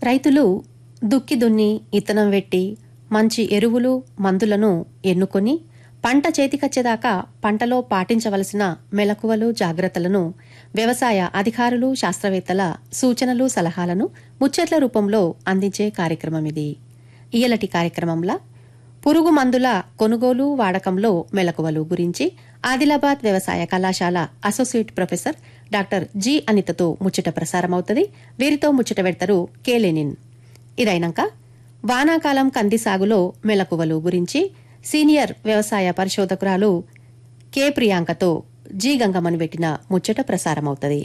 రైతులు దుక్కి దున్ని ఇత్తనం వెట్టి మంచి ఎరువులు మందులను ఎన్నుకొని పంట చేతికొచ్చేదాకా పంటలో పాటించవలసిన మెలకువలు జాగ్రత్తలను వ్యవసాయ అధికారులు శాస్త్రవేత్తల సూచనలు సలహాలను ముచ్చట్ల రూపంలో అందించే కార్యక్రమం ఇది ఇయలటి కార్యక్రమంలో పురుగు మందుల కొనుగోలు వాడకంలో మెలకువలు గురించి ఆదిలాబాద్ వ్యవసాయ కళాశాల అసోసియేట్ ప్రొఫెసర్ డాక్టర్ జి అనితతో ముచ్చట ప్రసారమవుతుంది వీరితో ముచ్చట పెడతారు కేలెనిన్ ఇదైనాక వానాకాలం కంది సాగులో మెలకువలు గురించి సీనియర్ వ్యవసాయ పరిశోధకురాలు కె ప్రియాంకతో జి గంగమ్మను పెట్టిన ముచ్చట ప్రసారమవుతుంది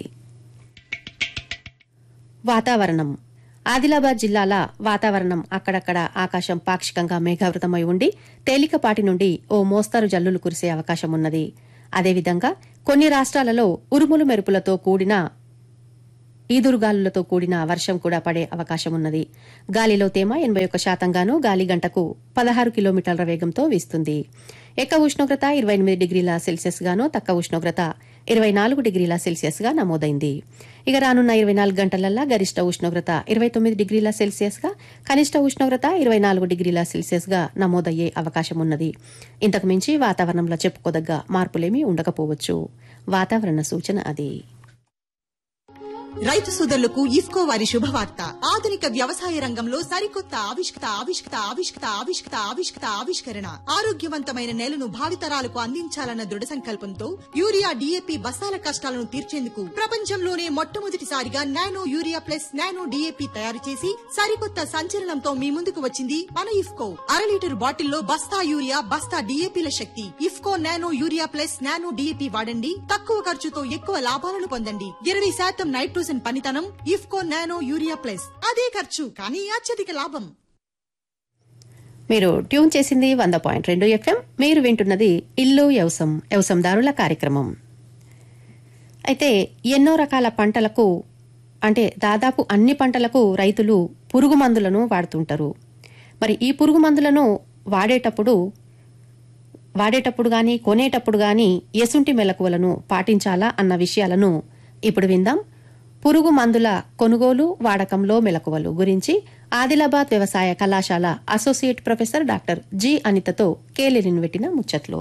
వాతావరణం ఆదిలాబాద్ జిల్లాల వాతావరణం అక్కడక్కడ ఆకాశం పాక్షికంగా మేఘావృతమై ఉండి తేలికపాటి నుండి ఓ మోస్తరు జల్లులు కురిసే అవకాశం ఉన్నది అదేవిధంగా కొన్ని రాష్ట్రాలలో ఉరుములు మెరుపులతో కూడిన ఈదురుగాలులతో కూడిన వర్షం కూడా పడే అవకాశం ఉన్నది గాలిలో తేమ ఎనభై ఒక్క శాతంగాను గాలి గంటకు పదహారు కిలోమీటర్ల వేగంతో వీస్తుంది ఎక్కువ ఉష్ణోగ్రత ఇరవై ఎనిమిది డిగ్రీల సెల్సియస్ గాను తక్కువ ఉష్ణోగ్రత ఇరవై నాలుగు డిగ్రీల సెల్సియస్ గా నమోదైంది ఇక రానున్న ఇరవై నాలుగు గంటలల్లా గరిష్ట ఉష్ణోగ్రత ఇరవై తొమ్మిది డిగ్రీల సెల్సియస్ గా కనిష్ట ఉష్ణోగ్రత ఇరవై నాలుగు డిగ్రీల సెల్సియస్ గా నమోదయ్యే అవకాశం ఉన్నది ఇంతకు మించి వాతావరణంలో చెప్పుకోదగ్గ మార్పులేమీ ఉండకపోవచ్చు వాతావరణ సూచన అది రైతు సోదరులకు ఇఫ్కో వారి శుభవార్త ఆధునిక వ్యవసాయ రంగంలో సరికొత్త ఆవిష్కృత ఆవిష్కృత ఆవిష్కృత ఆవిష్కృత ఆవిష్కృత ఆవిష్కరణ ఆరోగ్యవంతమైన నేలను భావితరాలకు అందించాలన్న దృఢ సంకల్పంతో యూరియా డిఏపి బస్తాల కష్టాలను తీర్చేందుకు ప్రపంచంలోనే మొట్టమొదటిసారిగా nano urea plus nano DAP తయారు చేసి సరికొత్త సంచలనంతో మీ ముందుకు వచ్చింది మన ఇఫ్కో అర లీటర్ బాటిల్లో బస్తా యూరియా బస్తా డిఏపిల శక్తి IFFCO nano urea plus nano DAP వాడండి తక్కువ ఖర్చుతో ఎక్కువ లాభాలను పొందండి ఇరవై శాతం నైట్రోజన్ పనితనం ఇఫ్కో నానో యూరియా ప్లస్ అదే ఖర్చు కానీ అత్యధిక లాభం మీరు ట్యూన్ చేసింది వంద పాయింట్ రెండు ఎఫ్ఎం మీరు వింటున్నది ఇల్లు యవసం యవసందారుల కార్యక్రమం అయితే ఎన్నో రకాల పంటలకు అంటే దాదాపు అన్ని పంటలకు రైతులు పురుగు మందులను వాడుతుంటారు మరి ఈ పురుగు మందులను వాడేటప్పుడు వాడేటప్పుడు గాని కొనేటప్పుడు గాని ఎసుంటి మెలకువలను పాటించాలా అన్న విషయాలను ఇప్పుడు విందాం పురుగు మందుల కొనుగోలు వాడకంలో మెలకువలు గురించి ఆదిలాబాద్ వ్యవసాయ కళాశాల అసోసియేట్ ప్రొఫెసర్ డాక్టర్ జి అనితతో కేలిరిన్ పెట్టిన ముచ్చట్లో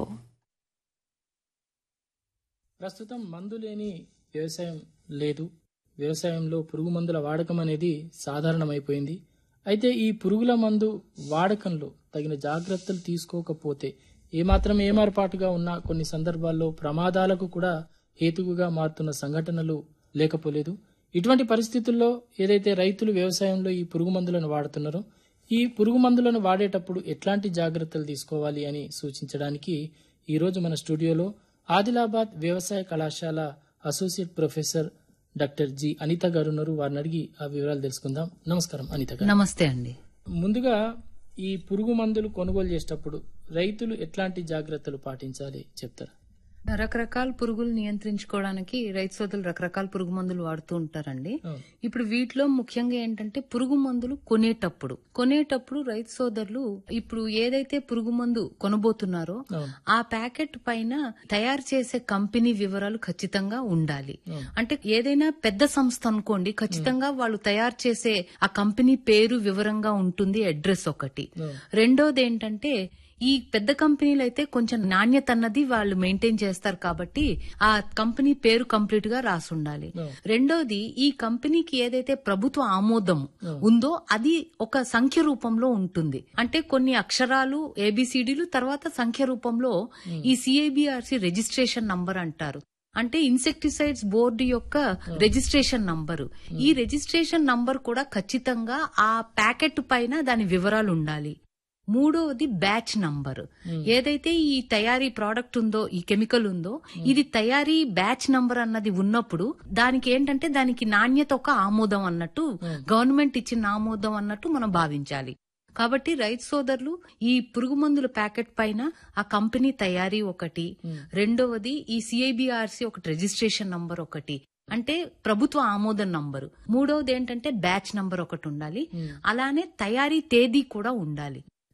ప్రస్తుతం మందు లేని వ్యవసాయం లేదు వ్యవసాయంలో పురుగు మందుల వాడకం అనేది సాధారణమైపోయింది అయితే ఈ పురుగుల మందు వాడకంలో తగిన జాగ్రత్తలు తీసుకోకపోతే ఏమాత్రం ఏమార్పాటుగా ఉన్న కొన్ని సందర్భాల్లో ప్రమాదాలకు కూడా హేతువుగా మారుతున్న సంఘటనలు లేకపోలేదు ఇటువంటి పరిస్థితుల్లో ఏదైతే రైతులు వ్యవసాయంలో ఈ పురుగు మందులను వాడుతున్నారో ఈ పురుగు మందులను వాడేటప్పుడు ఎట్లాంటి జాగ్రత్తలు తీసుకోవాలి అని సూచించడానికి ఈరోజు మన స్టూడియోలో ఆదిలాబాద్ వ్యవసాయ కళాశాల associate professor doctor G Anitha garu ఉన్నారు వారిని అడిగి ఆ వివరాలు తెలుసుకుందాం నమస్కారం అనిత గారు నమస్తే అండి ముందుగా ఈ పురుగు మందులు కొనుగోలు చేసేటప్పుడు రైతులు ఎట్లాంటి జాగ్రత్తలు పాటించాలి చెప్తారా రకరకాల పురుగులు నియంత్రించుకోవడానికి రైతు సోదరులు రకరకాల పురుగు మందులు వాడుతూ ఉంటారండి అవును. ఇప్పుడు వీటిలో ముఖ్యంగా ఏంటంటే పురుగు మందులు కొనేటప్పుడు కొనేటప్పుడు రైతు సోదరులు ఇప్పుడు ఏదైతే పురుగు మందు కొనబోతున్నారో అవును. ఆ ప్యాకెట్ పైన తయారు చేసే కంపెనీ వివరాలు ఖచ్చితంగా ఉండాలి అంటే ఏదైనా పెద్ద సంస్థ అనుకోండి ఖచ్చితంగా వాళ్ళు తయారు చేసే ఆ కంపెనీ పేరు వివరంగా ఉంటుంది అడ్రస్ ఒకటి రెండోది ఏంటంటే ఈ పెద్ద కంపెనీలు అయితే కొంచెం నాణ్యత అన్నది వాళ్ళు మెయింటైన్ చేస్తారు కాబట్టి ఆ కంపెనీ పేరు కంప్లీట్ గా రాసి ఉండాలి రెండోది ఈ కంపెనీకి ఏదైతే ప్రభుత్వ ఆమోదం ఉందో అది ఒక సంఖ్య రూపంలో ఉంటుంది అంటే కొన్ని అక్షరాలు ఏబిసిడీలు తర్వాత సంఖ్య రూపంలో ఈ సిఐబిఆర్సి రిజిస్ట్రేషన్ నంబర్ అంటారు అంటే ఇన్సెక్టిసైడ్స్ బోర్డు యొక్క రిజిస్ట్రేషన్ నంబరు ఈ రిజిస్ట్రేషన్ నంబర్ కూడా ఖచ్చితంగా ఆ ప్యాకెట్ పైన దాని వివరాలు ఉండాలి మూడవది బ్యాచ్ నంబర్ ఏదైతే ఈ తయారీ ప్రోడక్ట్ ఉందో ఈ కెమికల్ ఉందో ఇది తయారీ బ్యాచ్ నంబర్ అన్నది ఉన్నప్పుడు దానికి ఏంటంటే దానికి నాణ్యత ఒక ఆమోదం అన్నట్టు గవర్నమెంట్ ఇచ్చిన ఆమోదం అన్నట్టు మనం భావించాలి కాబట్టి రైతు సోదరులు ఈ పురుగు మందుల ప్యాకెట్ పైన ఆ కంపెనీ తయారీ ఒకటి రెండవది ఈ సిఐబిఆర్సి ఒకటి రిజిస్ట్రేషన్ నంబర్ ఒకటి అంటే ప్రభుత్వ ఆమోదం నంబరు మూడవది ఏంటంటే బ్యాచ్ నంబర్ ఒకటి ఉండాలి అలానే తయారీ తేదీ కూడా ఉండాలి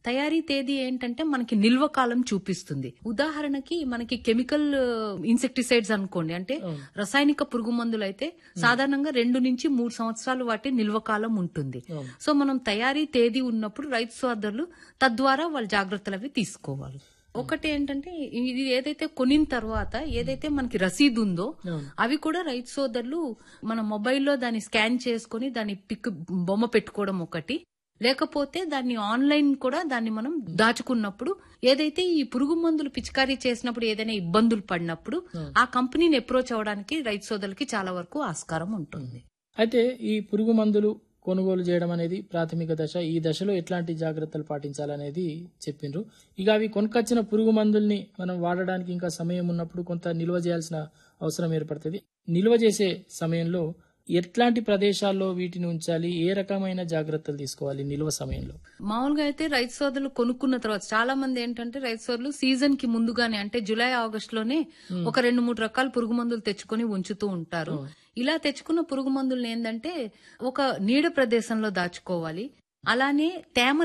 తయారీ తేదీ ఏంటంటే మనకి నిల్వ కాలం చూపిస్తుంది ఉదాహరణకి మనకి కెమికల్ ఇన్సెక్టిసైడ్స్ అనుకోండి అంటే రసాయనిక పురుగు మందులు అయితే సాధారణంగా రెండు నుంచి మూడు సంవత్సరాలు వాటి నిల్వ కాలం ఉంటుంది సో మనం తయారీ తేదీ ఉన్నప్పుడు రైతు సోదరులు తద్వారా వాళ్ళ జాగ్రత్తలు అవి తీసుకోవాలి ఒకటి ఏంటంటే ఇది ఏదైతే కొనిన తర్వాత ఏదైతే మనకి రసీదు ఉందో అవి కూడా రైతు సోదరులు మన మొబైల్లో దాన్ని స్కాన్ చేసుకుని దాన్ని పిక్ బొమ్మ పెట్టుకోవడం ఒకటి లేకపోతే దాన్ని ఆన్లైన్ కూడా దాన్ని మనం దాచుకున్నప్పుడు ఏదైతే ఈ పురుగు మందులు పిచికారీ చేసినప్పుడు ఏదైనా ఇబ్బందులు పడినప్పుడు ఆ కంపెనీని అప్రోచ్ అవడానికి రైతు సోదరులకి చాలా వరకు ఆస్కారం ఉంటుంది అయితే ఈ పురుగు మందులు కొనుగోలు చేయడం అనేది ప్రాథమిక దశ ఈ దశలో ఎట్లాంటి జాగ్రత్తలు పాటించాలనేది చెప్పిండ్రు ఇక అవి కొనుకొచ్చిన పురుగు మందుల్ని మనం వాడడానికి ఇంకా సమయం ఉన్నప్పుడు కొంత నిల్వ చేయాల్సిన అవసరం ఏర్పడుతుంది నిల్వ చేసే సమయంలో ఎట్లాంటి ప్రదేశాల్లో వీటిని ఉంచాలి ఏ రకమైన జాగ్రత్తలు తీసుకోవాలి నిల్వ సమయంలో మామూలుగా అయితే రైతు సోదరులు కొనుక్కున్న తర్వాత చాలా మంది ఏంటంటే రైతు సోదరులు సీజన్ కి ముందుగానే అంటే జూలై ఆగస్ట్ లోనే ఒక రెండు మూడు రకాల పురుగు మందులు తెచ్చుకొని ఉంచుతూ ఉంటారు ఇలా తెచ్చుకున్న పురుగు మందులను ఏంటంటే ఒక నీడ ప్రదేశంలో దాచుకోవాలి అలానే తేమ